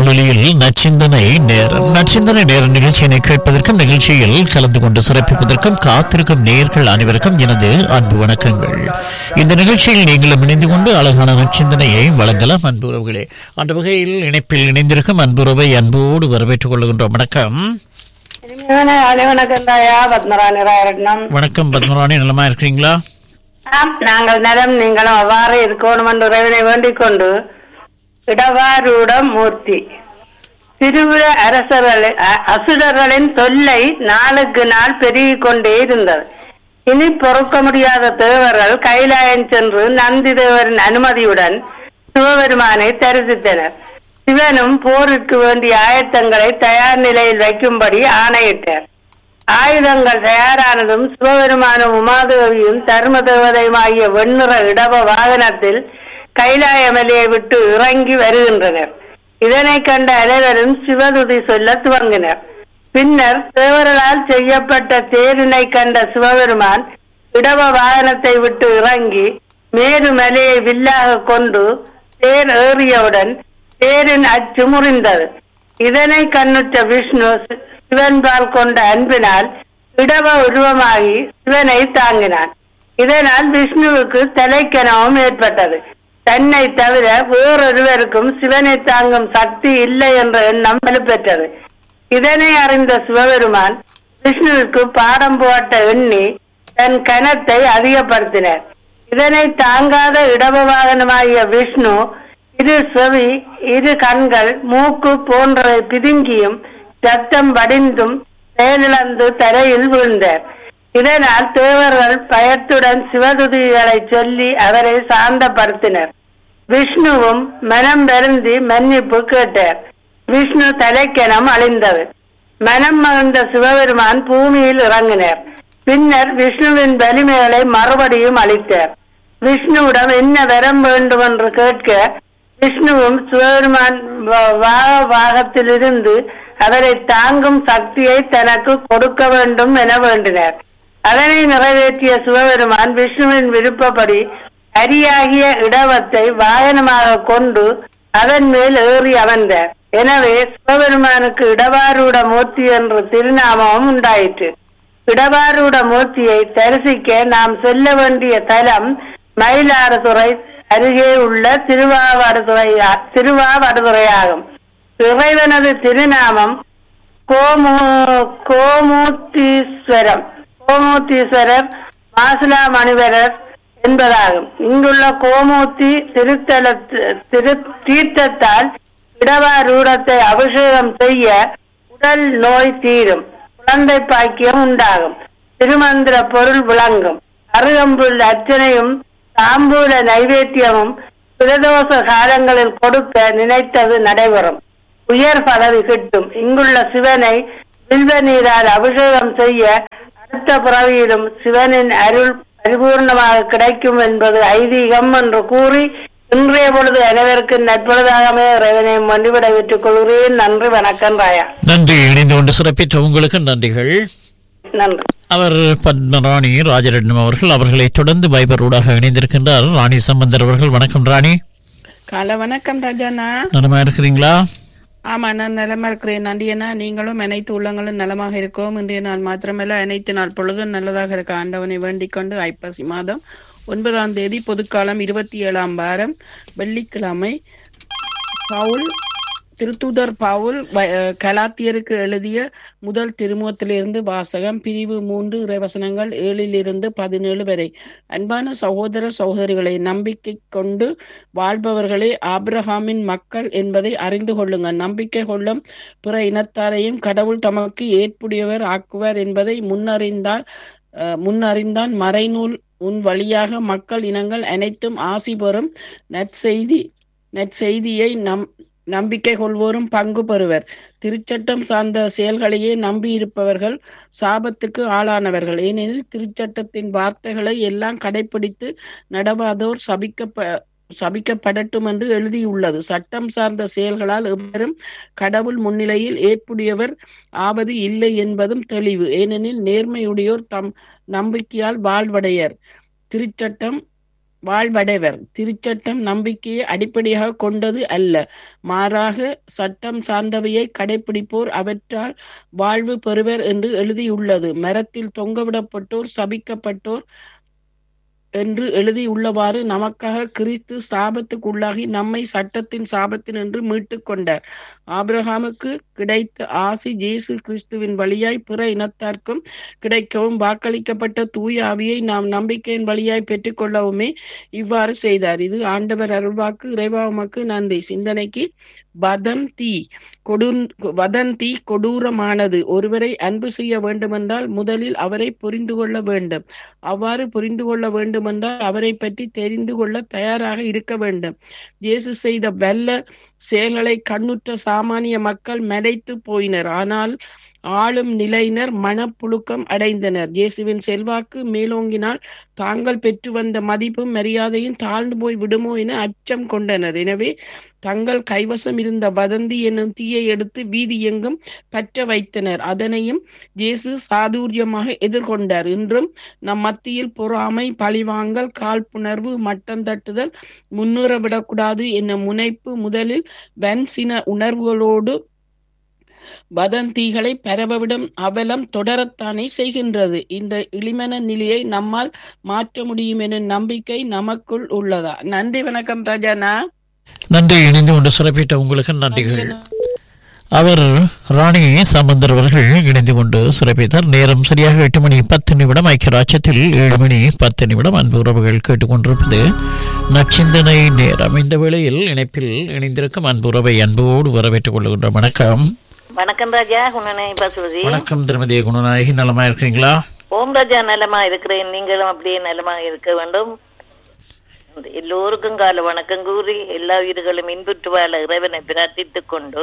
வானொலியில் நச்சிந்தனை நேரம் நச்சிந்தனை நேர நிகழ்ச்சியினை கேட்பதற்கும் நிகழ்ச்சியில் கலந்து கொண்டு சிறப்பிப்பதற்கும் காத்திருக்கும் நேர்கள் அனைவருக்கும் எனது அன்பு வணக்கங்கள் இந்த நிகழ்ச்சியில் நீங்களும் இணைந்து கொண்டு அழகான நச்சிந்தனையை வழங்கலாம் அன்புறவுகளே அந்த வகையில் இணைப்பில் இணைந்திருக்கும் அன்புறவை அன்போடு வரவேற்றுக் கொள்கின்றோம் வணக்கம் இனிமையான காலை வணக்கம் தாயா பத்மராணி ராயரட்னம் வணக்கம் பத்மராணி நலமா இருக்கிறீங்களா ஆம், நாங்கள் நலம் நீங்களும் அவ்வாறு இருக்கணும் என்று இறைவனை வேண்டிக் கொண்டு இடவாரூட மூர்த்தி திருவிழ அரசர்களின் அ- அசுரர்களின் தொல்லை நாளுக்கு நாள் பெருகிக் கொண்டே இருந்தது இனி பொறுக்க முடியாத தேவர்கள் கைலாயம் சென்று நந்தி தேவரின் அனுமதியுடன் சிவபெருமானை தரிசித்தனர் சிவனும் போருக்கு வேண்டிய ஆயத்தங்களை தயார் நிலையில் வைக்கும்படி ஆணையிட்டார் ஆயுதங்கள் தயாரானதும் சிவபெருமானும் உமாதேவியும் தர்ம தேவதையுமாகிய வெண்ணிற இடவ வாகனத்தில் கைலாயமலையை விட்டு இறங்கி வருகின்றனர் இதனை கண்ட அனைவரும் சிவதுதி சொல்ல துவங்கினர் பின்னர் தேவர்களால் செய்யப்பட்ட தேரினை கண்ட சிவபெருமான் இடவ வாகனத்தை விட்டு இறங்கி மேரு மலையை வில்லாக கொண்டு தேர் ஏறியவுடன் தேரின் அச்சு முறிந்தது இதனை கண்ணுற்ற விஷ்ணு சி- சிவன்பால் கொண்ட அன்பினால் இடவ உருவமாகி சிவனை தாங்கினான் இதனால் விஷ்ணுவுக்கு தலைக்கனவும் ஏற்பட்டது தன்னை தவிர வேறொருவருக்கும் சிவனை தாங்கும் சக்தி இல்லை என்ற எண்ணம் வலுப்பெற்றது இதனை அறிந்த சிவபெருமான் விஷ்ணுவுக்கு பாடம் போட்ட எண்ணி தன் கனத்தை அதிகப்படுத்தினார் இதனை தாங்காத இடவ வாகனமாகிய விஷ்ணு இரு செவி இரு கண்கள் மூக்கு போன்றவை பிதுங்கியும் சத்தம் வடிந்தும் செயலிழந்து தரையில் விழுந்தார் இதனால் தேவர்கள் பயத்துடன் சிவதுதிகளை சொல்லி அவரை சாந்தப்படுத்தினர் விஷ்ணுவும் மனம் வருந்தி மன்னிப்பு கேட்டார் விஷ்ணு தலைக்கணம் அழிந்தது மனம் மகிழ்ந்த சிவபெருமான் பூமியில் இறங்கினார் பின்னர் விஷ்ணுவின் வலிமைகளை மறுபடியும் அளித்தார் விஷ்ணுவிடம் என்ன வரம் வேண்டும் என்று கேட்க விஷ்ணுவும் சிவபெருமான் வா- வாக வாகத்திலிருந்து அவரை தாங்கும் சக்தியை தனக்கு கொடுக்க வேண்டும் என வேண்டினார் அதனை நிறைவேற்றிய சிவபெருமான் விஷ்ணுவின் விருப்பப்படி அரியாகிய இடவத்தை வாகனமாக கொண்டு அதன் மேல் ஏறி அமர்ந்தார் எனவே சிவபெருமானுக்கு இடவாரூட மூர்த்தி என்ற திருநாமமும் உண்டாயிற்று இடவாரூட மூர்த்தியை தரிசிக்க நாம் செல்ல வேண்டிய தலம் மயிலாடுதுறை அருகே உள்ள திருவாவடுதுறை திருவாவடுதுறையாகும் இறைவனது திருநாமம் கோமு கோமூர்த்தீஸ்வரம் கோமூர்த்தீஸ்வரர் மாசிலா மணிவரர் என்பதாகும் இங்குள்ள கோமூர்த்தி திருத்தல திரு தீர்த்தத்தால் இடவாரூடத்தை அபிஷேகம் செய்ய உடல் நோய் தீரும் குழந்தை பாக்கியம் உண்டாகும் திருமந்திர பொருள் விளங்கும் அருகம்புல் அர்ச்சனையும் தாம்பூல நைவேத்தியமும் பிரதோஷ காலங்களில் கொடுக்க நினைத்தது நடைபெறும் உயர் பதவி கிட்டும் இங்குள்ள சிவனை வில்வ நீரால் அபிஷேகம் செய்ய அடுத்த பிறவியிலும் சிவனின் அருள் பரிபூர்ணமாக கிடைக்கும் என்பது ஐதீகம் என்று கூறி இன்றைய பொழுது அனைவருக்கும் நட்பொழுதாகவே இறைவனை மண்டிவிட விட்டுக் கொள்கிறேன் நன்றி வணக்கம் ராயா நன்றி இணைந்து கொண்டு சிறப்பித்த உங்களுக்கு நன்றிகள் நன்றி அவர் பத்மராணி ராஜரட்னம் அவர்கள் அவர்களை தொடர்ந்து வைபர் ஊடாக இணைந்திருக்கின்றார் ராணி சம்பந்தர் அவர்கள் வணக்கம் ராணி காலை வணக்கம் ராஜாண்ணா நலமா இருக்கிறீங்களா ஆமா நான் நலமா இருக்கிறேன் நன்றியண்ணா நீங்களும் அனைத்து உள்ளங்களும் நலமாக இருக்கோம் இன்றைய நாள் மாத்திரமல்ல அனைத்து நாள் பொழுதும் நல்லதாக இருக்க ஆண்டவனை வேண்டிக் கொண்டு ஐப்பசி மாதம் ஒன்பதாம் தேதி பொதுக்காலம் இருபத்தி ஏழாம் வாரம் வெள்ளிக்கிழமை பவுல் திருத்தூதர் பவுல் வ- அஹ் கலாத்தியருக்கு எழுதிய முதல் திருமுகத்திலிருந்து வாசகம் பிரிவு மூன்று இறைவசனங்கள் ஏழிலிருந்து பதினேழு வரை அன்பான சகோதர சகோதரிகளை நம்பிக்கை கொண்டு வாழ்பவர்களே ஆபிரகாமின் மக்கள் என்பதை அறிந்து கொள்ளுங்கள் நம்பிக்கை கொள்ளும் பிற இனத்தாரையும் கடவுள் தமக்கு ஏற்புடையவர் ஆக்குவார் என்பதை முன்னறிந்தால் அஹ், முன்னறிந்தான் மறைநூல் உன் வழியாக மக்கள் இனங்கள் அனைத்தும் ஆசி பெறும் நற்செய்தி நற்செய்தியை நம் நம்பிக்கை கொள்வோரும் பங்கு பெறுவர் திருச்சட்டம் சார்ந்த செயல்களையே நம்பியிருப்பவர்கள் சாபத்துக்கு ஆளானவர்கள் ஏனெனில் திருச்சட்டத்தின் வார்த்தைகளை எல்லாம் கடைபிடித்து நடவாதோர் சபிக்கப்ப சபிக்கப்படட்டும் என்று எழுதியுள்ளது சட்டம் சார்ந்த செயல்களால் எவரும் கடவுள் முன்னிலையில் ஏற்புடையவர் ஆவது இல்லை என்பதும் தெளிவு ஏனெனில் நேர்மையுடையோர் தம் நம்பிக்கையால் வாழ்வடையர் திருச்சட்டம் வாழ்வடைவர் திருச்சட்டம் நம்பிக்கையை அடிப்படையாக கொண்டது அல்ல மாறாக சட்டம் சார்ந்தவையை கடைபிடிப்போர் அவற்றால் வாழ்வு பெறுவர் என்று எழுதியுள்ளது மரத்தில் தொங்கவிடப்பட்டோர் சபிக்கப்பட்டோர் என்று எழுதியுள்ளவாறு நமக்காக கிறிஸ்து சாபத்துக்குள்ளாகி நம்மை சட்டத்தின் சாபத்தின் என்று மீட்டுக் கொண்டார் ஆபிரகாமுக்கு கிடைத்த ஆசி இயேசு கிறிஸ்துவின் வழியாய் பிற இனத்தார்க்கும் கிடைக்கவும் வாக்களிக்கப்பட்ட தூய ஆவியை நாம் நம்பிக்கையின் வழியாய் பெற்றுக்கொள்ளவுமே இவ்வாறு செய்தார் இது ஆண்டவர் அருள்வாக்கு இறைவா உமக்கு நன்றி சிந்தனைக்கு வதந்தி கொடு வதந்தி கொடூரமானது ஒருவரை அன்பு செய்ய வேண்டுமென்றால் முதலில் அவரை புரிந்து கொள்ள வேண்டும் அவ்வாறு புரிந்து கொள்ள வேண்டுமென்றால் அவரை பற்றி தெரிந்து கொள்ள தயாராக இருக்க வேண்டும் இயேசு செய்த வல்ல செயல்களை கண்ணுற்ற சாமானிய மக்கள் மறைத்து போயினர் ஆனால் ஆளும் நிலையினர் மனப்புழுக்கம் அடைந்தனர் இயேசுவின் செல்வாக்கு மேலோங்கினால் தாங்கள் பெற்று வந்த மதிப்பும் மரியாதையும் தாழ்ந்து போய் விடுமோ என அச்சம் கொண்டனர் எனவே தங்கள் கைவசம் இருந்த வதந்தி என்னும் தீயை எடுத்து வீதி எங்கும் பற்ற வைத்தனர் அதனையும் இயேசு சாதுரியமாக எதிர்கொண்டார் இன்றும் நம் மத்தியில் பொறாமை பழிவாங்கல் காழ்ப்புணர்வு மட்டம் தட்டுதல் முன்னுற விடக்கூடாது என்னும் முனைப்பு முதலில் வன்சின உணர்வுகளோடு வதந்திகளை பரவவிடும் அவலம் தொடரத்தானே செய்கின்றது இந்த இளிமன நிலையை நம்மால் மாற்ற முடியும் என நம்பிக்கை நமக்குள் உள்ளதா நன்றி வணக்கம் ராஜானா நன்றி இணைந்து கொண்டு சிறப்பிட்ட உங்களுக்கு நன்றிகள் அவர் ராணி சம்பந்தர் அவர்கள் இணைந்து கொண்டு சிறப்பித்தார் நேரம் சரியாக எட்டு மணி பத்து நிமிடம் ஐக்கிய ராஜ்யத்தில் ஏழு மணி பத்து நிமிடம் அன்பு உறவுகள் கேட்டுக்கொண்டிருப்பது நச்சிந்தனை நேரம் இந்த வேளையில் இணைப்பில் இணைந்திருக்கும் அன்பு உறவை அன்போடு வரவேற்றுக் கொள்கின்ற வணக்கம் வணக்கம் ராஜா குணனை பசுவதி வணக்கம் திருமதி குணநாயகி நலமா இருக்கிறீங்களா ஓம் ராஜா நலமா இருக்கிறேன் நீங்களும் அப்படியே நலமா இருக்க வேண்டும் எல்லோருக்கும் கால வணக்கம் கூறி எல்லா உயிர்களும் இன்புற்று வாழ இறைவனை பிரார்த்தித்துக் கொண்டு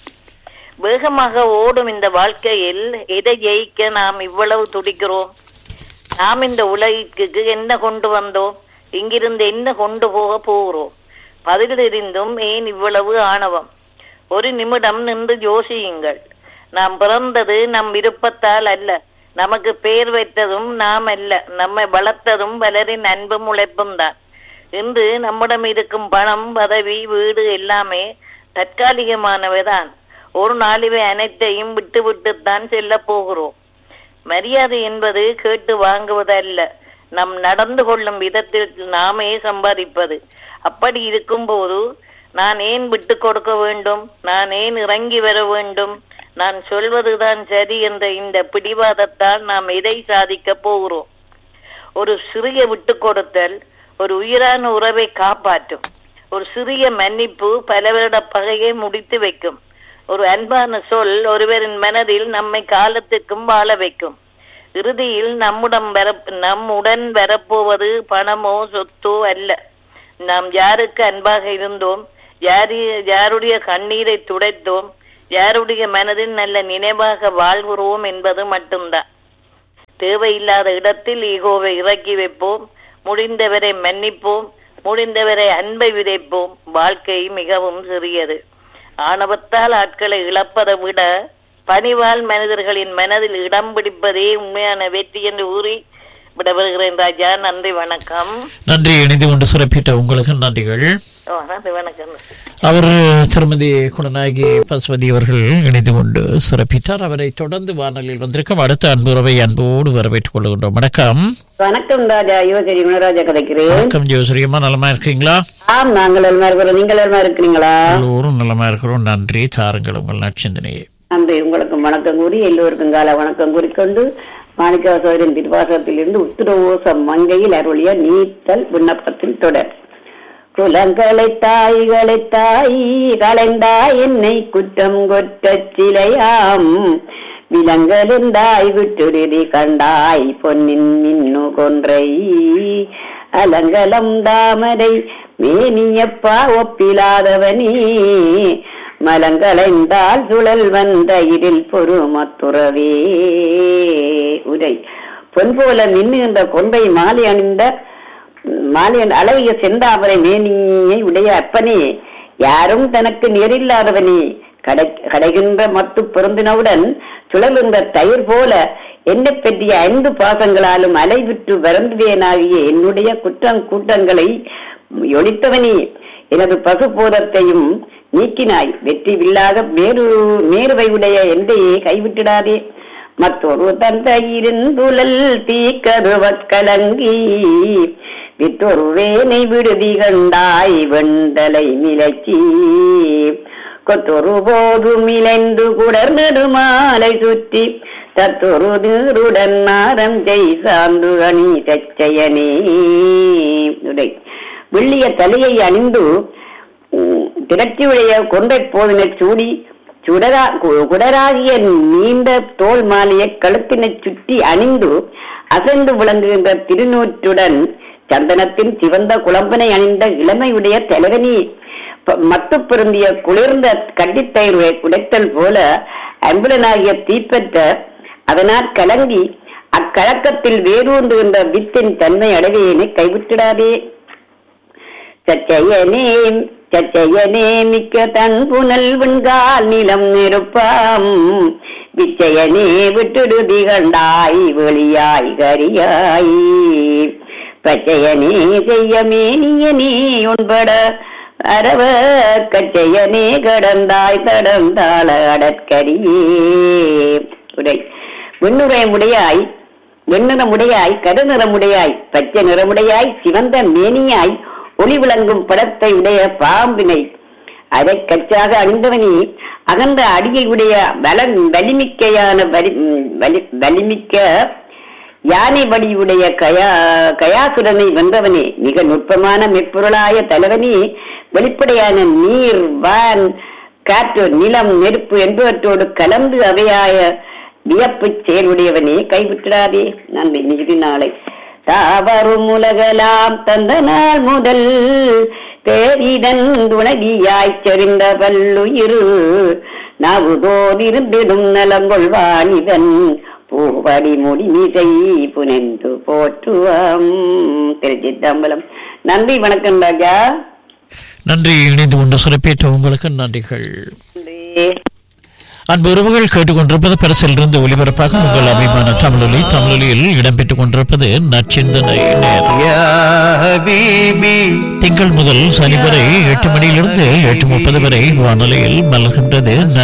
வேகமாக ஓடும் இந்த வாழ்க்கையில் எதை ஜெயிக்க நாம் இவ்வளவு துடிக்கிறோம் நாம் இந்த உலகிற்கு என்ன கொண்டு வந்தோம் இங்கிருந்து என்ன கொண்டு போக போகிறோம் பதில் தெரிந்தும் ஏன் இவ்வளவு ஆணவம் ஒரு நிமிடம் நின்று யோசியுங்கள் நாம் பிறந்தது நம் விருப்பத்தால் அல்ல நமக்கு பெயர் வைத்ததும் நாம் அல்ல நம்மை வளர்த்ததும் பலரின் அன்பும் உழைப்பும் தான் இன்று நம்மிடம் இருக்கும் பணம் பதவி வீடு எல்லாமே தற்காலிகமானவைதான் ஒரு நாளிவை அனைத்தையும் விட்டு விட்டுத்தான் செல்ல போகிறோம் மரியாதை என்பது கேட்டு வாங்குவதல்ல நம் நடந்து கொள்ளும் விதத்திற்கு நாமே சம்பாதிப்பது அப்படி இருக்கும்போது நான் ஏன் விட்டு கொடுக்க வேண்டும் நான் ஏன் இறங்கி வர வேண்டும் நான் சொல்வதுதான் சரி என்ற இந்த பிடிவாதத்தால் நாம் எதை சாதிக்க போகிறோம் ஒரு சிறிய விட்டு கொடுத்தல் ஒரு உயிரான உறவை காப்பாற்றும் ஒரு சிறிய மன்னிப்பு பல வருட பகையை முடித்து வைக்கும் ஒரு அன்பான சொல் ஒருவரின் மனதில் நம்மை காலத்துக்கும் வாழ வைக்கும் இறுதியில் நம்முடன் வர நம்முடன் வரப்போவது பணமோ சொத்தோ அல்ல நாம் யாருக்கு அன்பாக இருந்தோம் யாரு யாருடைய கண்ணீரை துடைத்தோம் யாருடைய மனதில் நல்ல நினைவாக வாழ்கிறோம் என்பது மட்டும்தான் தேவையில்லாத இடத்தில் ஈகோவை இறக்கி வைப்போம் முடிந்தவரை மன்னிப்போம் முடிந்தவரை அன்பை விதைப்போம் வாழ்க்கை மிகவும் சிறியது ஆணவத்தால் ஆட்களை இழப்பதை விட பணிவால் மனிதர்களின் மனதில் இடம் பிடிப்பதே உண்மையான வெற்றி என்று கூறி விடவருகிறேன் ராஜா நன்றி வணக்கம் நன்றி இணைந்து கொண்டு சிறப்பிட்ட உங்களுக்கு நன்றிகள் ஓ, நன்றி வணக்கம் அவர் திருமதி குணநாயகி பசுபதி அவர்கள் இணைந்து கொண்டு சிறப்பித்தார் அவரை தொடர்ந்து வானொலியில் வந்திருக்கும் அடுத்த அன்புறவை அன்போடு வரவேற்றுக் கொள்கின்றோம் வணக்கம் வணக்கம் ராஜா யுவசரி குணராஜா கதைக்கிறேன் வணக்கம் ஜோசிரியம்மா நலமா இருக்கீங்களா ஆம் நாங்கள் எல்லாரும் இருக்கிறோம் நீங்கள் எல்லாரும் இருக்கிறீங்களா எல்லோரும் நலமா இருக்கிறோம் நன்றி தாருங்கள் உங்கள் நற்சிந்தனையை நன்றி உங்களுக்கு வணக்கம் கூறி எல்லோருக்கும் கால வணக்கம் கூறிக்கொண்டு மாணிக்காசோரின் திருவாசகத்திலிருந்து உத்திரவோசம் மங்கையில் அருளிய நீத்தல் விண்ணப்பத்தில் தொடர் குலங்களை தாய்களை தாய் கலைந்தாய் என்னை குற்றம் கொற்றச் சிலையாம் விலங்கெழுந்தாய் விட்டுருதி கண்டாய் பொன்னின் மின்னு கொன்றை அலங்கலம் தாமரை மேனியப்பா ஒப்பிலாதவனே மலங்களைந்தால் சுழல் வந்த இருள் பொறுமத்துறவே உரை பொன் போல மின்னுகின்ற கொன்றை மாலை அணிந்த மாலை அணி- அழகிய செந்தாமரை மேனியை உடைய அப்பனே யாரும் தனக்கு நேரில்லாதவனே கடை கடைகின்ற மத்து பொருந்தினவுடன் சுழலுகின்ற தயிர் போல என்னை பற்றிய ஐந்து பாசங்களாலும் அலைவிற்று வரந்துவேனாகிய என்னுடைய குற்றம் கூட்டங்களை ஒழித்தவனே எனது பசுபோதத்தையும் நீக்கினாய் வெற்றி வில்லாக மேரு மேருவை உடைய எந்தையே கைவிட்டிடாதே மற்றொரு தந்தையிருந்துழல் தீக்கருவ கலங்கி வித்தொரு வேனை விடுதி கண்டாய் வெண்டலை நிலச்சி கொத்தொரு போதும் இளைந்து குடர் நெடுமாலை சுற்றி தத்தொரு நீருடன் நாரம் ஜெய் சார்ந்து அணி சச்சயனே உடை வெள்ளிய தலையை அணிந்து உம், திரட்சியுடைய கொண்டை போதினை சூடி சுடரா கு- குடராகிய நீண்ட தோல் மாலையை கழுத்தினை சுற்றி அணிந்து அசைந்து விளங்குகின்ற திருநூற்றுடன் சந்தனத்தின் சிவந்த குழம்பனை அணிந்த இளமையுடைய தலைவனி ப- மத்து பொருந்திய குளிர்ந்த கட்டித்தயிரை உடைத்தல் போல அம்புலனாகிய தீப்பற்ற அதனால் கலங்கி அக்கழக்கத்தில் வேரூன்றுகின்ற வித்தின் தன்மை அடைவேனை கைவிட்டிடாதே சச்சையனே சச்சையனே மிக்க தன் புனல் விண்கால் நிலம் நெருப்பாம் விச்சயனே விட்டுடுதி கண்டாய் வெளியாய் கரியாய் பச்சையனே செய்யமே நீயனே உண்பட அரவ கச்சையனே கடந்தாய் தடந்தாள அடற்கரியே உடை விண்ணுரையமுடையாய் வெண்ணிறமுடையாய் கருநிறமுடையாய் பச்சை நிறமுடையாய் சிவந்த மேனியாய் ஒளி விளங்கும் படத்தை உடைய பாம்பினை அதை கச்சாக அணிந்தவனே அகன்ற அடியை உடைய பலன் வலிமிக்கையான வலி ம், வலி- வலிமிக்க யானை வடியுடைய கயா கயாசுரனை வென்றவனே மிக நுட்பமான மெற்பொருளாய தலைவனே வெளிப்படையான நீர் வான் காற்று நிலம் நெருப்பு என்பவற்றோடு கலந்து அவையாய வியப்பு செயலுடையவனே கைவிட்டிடாதே நன்றி நிகழ்ச்சி நாளை தாவரும் உலகலாம் தந்த நாள் முதல் பேரிடன் துணகியாய்ச் செறிந்த பல்லுயிரு நாவுதோதிருந்திடும் நலங்கொள்வானிதன் பூவடி முடிமிசை புனென்று போற்றுவாம் திருச்சித்தம்பலம் நன்றி வணக்கம் ராஜா நன்றி இணைந்து கொண்டு சிறப்பேற்ற உங்களுக்கு நன்றிகள் நன்றி அன்பு உறவுகள் கேட்டுக்கொண்டிருப்பது பரிசிலிருந்து ஒளிபரப்பாக உங்கள் அபிமான தமிழொலி தமிழொலியில் இடம்பெற்றுக் கொண்டிருப்பது நச்சிந்தனை நேரம் يا حبيبي திங்கள் முதல் சனி வரை எட்டு மணியிலிருந்து எட்டு முப்பது வரை வானொலியில் மலர்கின்றது